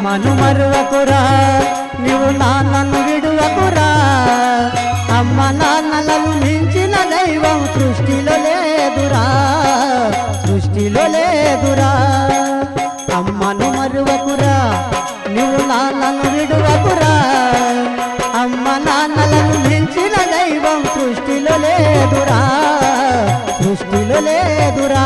అమ్మను మరువకురా నీవు నాన్నను విడువకురా అమ్మ నాన్నలను మించిన దైవం సృష్టిలో లేదురా సృష్టిలో లేదురా అమ్మను మరువకురా నీవు నాన్నను విడువకురా అమ్మ నాన్నలను మించిన దైవం సృష్టిలో లేదురా సృష్టిలో లేదురా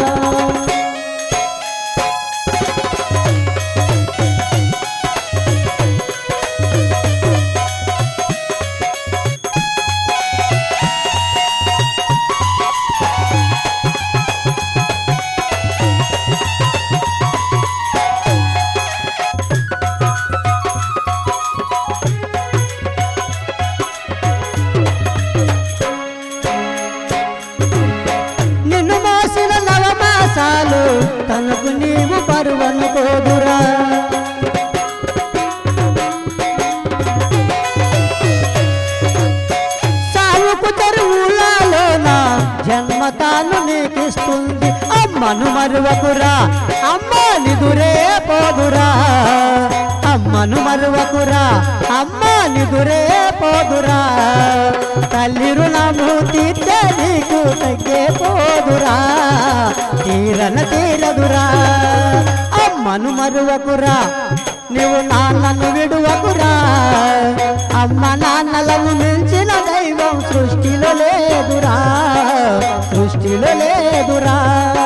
నిన్ను మోసిన నవమాసాలు తనకు నీవు పరువను కోదురా సావుకు తెరువులలోన జన్మ తాను నీకిస్తుంది అమ్మను మరువకురా అమ్మ నిదురే పోదురా అమ్మను మరువకురా అమ్మ నిదురే పోదురా తల్లి రుణము తీర్చే నీకు తగ్గే పోదురా తీరన తీరదురా అమ్మను మరువకురా నీవు నాన్నను విడువకురా అమ్మ నాన్నలను మించిన దైవం సృష్టిలో లేదురా సృష్టిలో లేదురా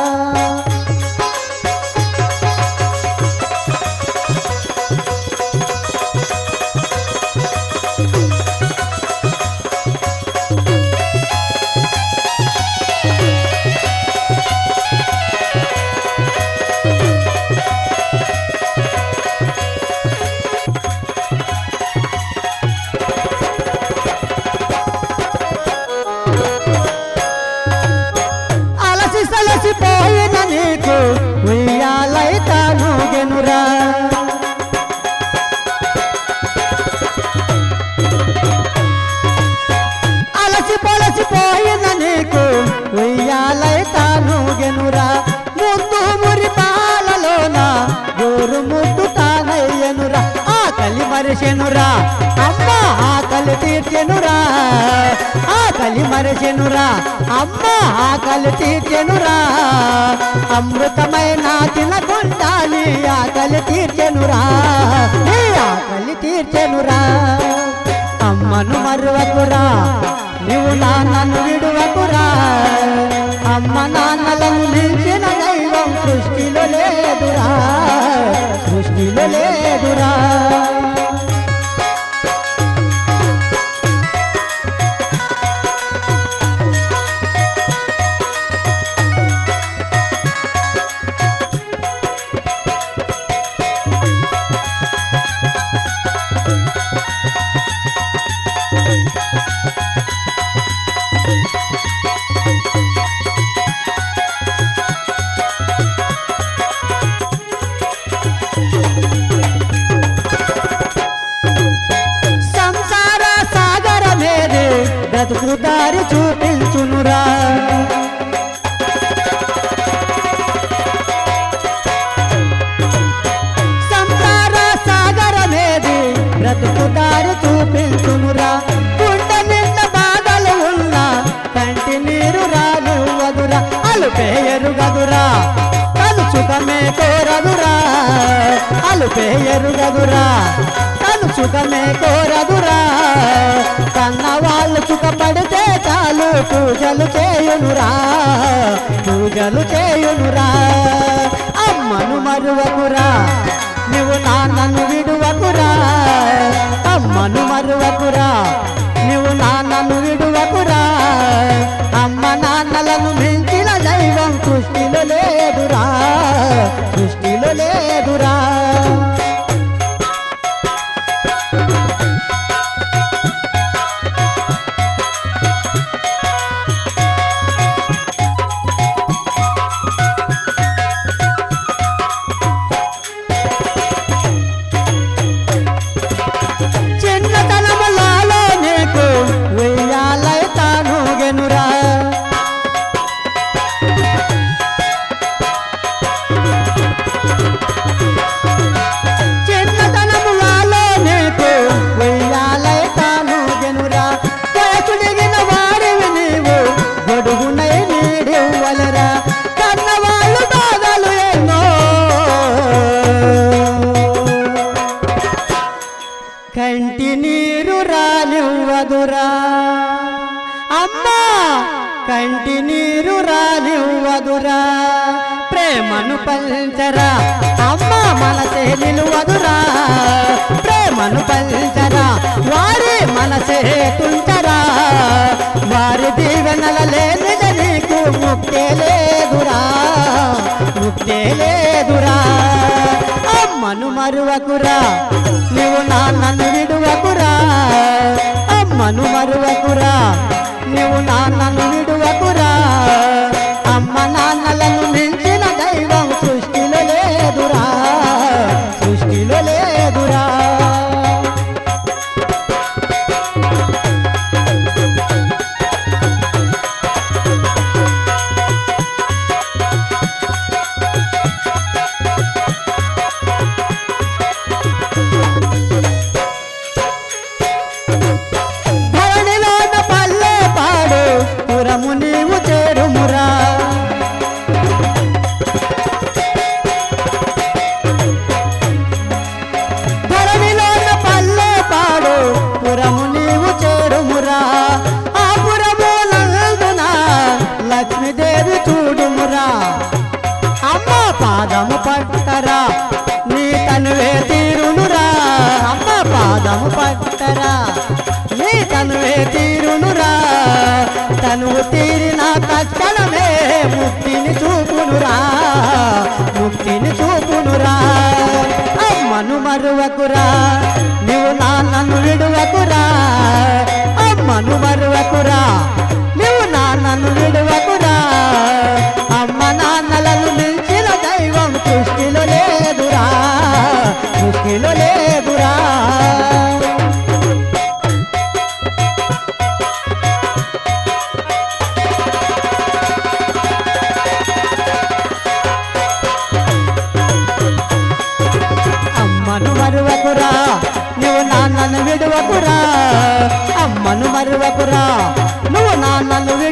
అలసి సలసిపోయిన నీకు ఉయ్యాలైతాను గెనురా అలసి పొలసిపోయిన నీకు ఉయ్యాలైతాను గెనురా ముద్దు మురి పాలలోన గోరు ముద్దు తానయ్యనురా ఆకలి మరిసెనురా అమ్మ ఆకలి తీర్చెనురా ఆకలి మరిసెనురా అమ్మ ఆకలి తీర్చెనురా అమృతమైన తినకుండాలి ఆకలి తీర్చెనురా నీ ఆకలి తీర్చెనురా అమ్మను మరువకురా నీవు నాన్నను విడువకురా అమ్మ నాన్నలను మించిన దైవం సృష్టిలో లేదురా సృష్టిలో లేదురా సంసార సాగర మేరే బ్రతుకు దారి చూపించునురా సంసార సాగర మేది బ్రతుకు దారి చూపించునురా గుండె నిండా బాధలు ఉన్నా కంటి నీరు రానివ్వదురా అలుపేయరు గదురా తను సుఖమే కోరదురా అలుపేయరు గదురా తను సుఖమే కోరదురా కన్న వాళ్ళు సుఖపడితే చాలు పూజలు చేయునురా పూజలు చేయునురా అమ్మను మరువకురా నువ్వు నాన్నను విడువకురా అమ్మను మరువకురా నువ్వు నాన్నను విడువకురా అమ్మ నాన్నలను మించిన దైవం సృష్టిలో లేదురా సృష్టిలో లేదురా చిన్నతనములాలోనే పంచరా అమ్మ మనసే నిలువదురా ప్రేమను పంచరా వారి మనసే తుంచరా వారి దీవెనల లేనిద నీకు ముక్తే లేదురా ముక్తే లేదురా అమ్మను మరువకురా నువ్వు నాన్నను విడువకురా అమ్మను మరువకురా నువ్వు నాన్నను విడువకురా అమ్మ నాన్నలను మించిన దైవం సృష్టిలో లేదురా సృష్టిలో లేదురా ధరణిలోన పల్లె పాడు పురము నీవు చేరుమురా ధరణిలోన పల్లె పాడు పురము నీవు చేరుమురా ఆ పురములందున లక్ష్మీదేవి చూడుమురా అమ్మ పాదము పట్టరా నీ తనువే తీరునురా అమ్మ పాదము పట్టరా నీ తనువే తీరునురా తనువు తీరిన తక్షణమే ముక్తిని చూపునురా ముక్తిని చూపునురా అమ్మను మరువకురా నువ్వు నాన్నను విడువకురా అమ్మను మరువకురా నువ్వు నాన్నను విడువకురా అమ్మ నాన్నలను మించిన దైవం సృష్టిలో లేదురా సృష్టిలో లేదురా అమ్మను మరువకురా నువ్వు నాన్నను విడువకురా అమ్మను మరువకురా నువ్వు నాన్నను విడు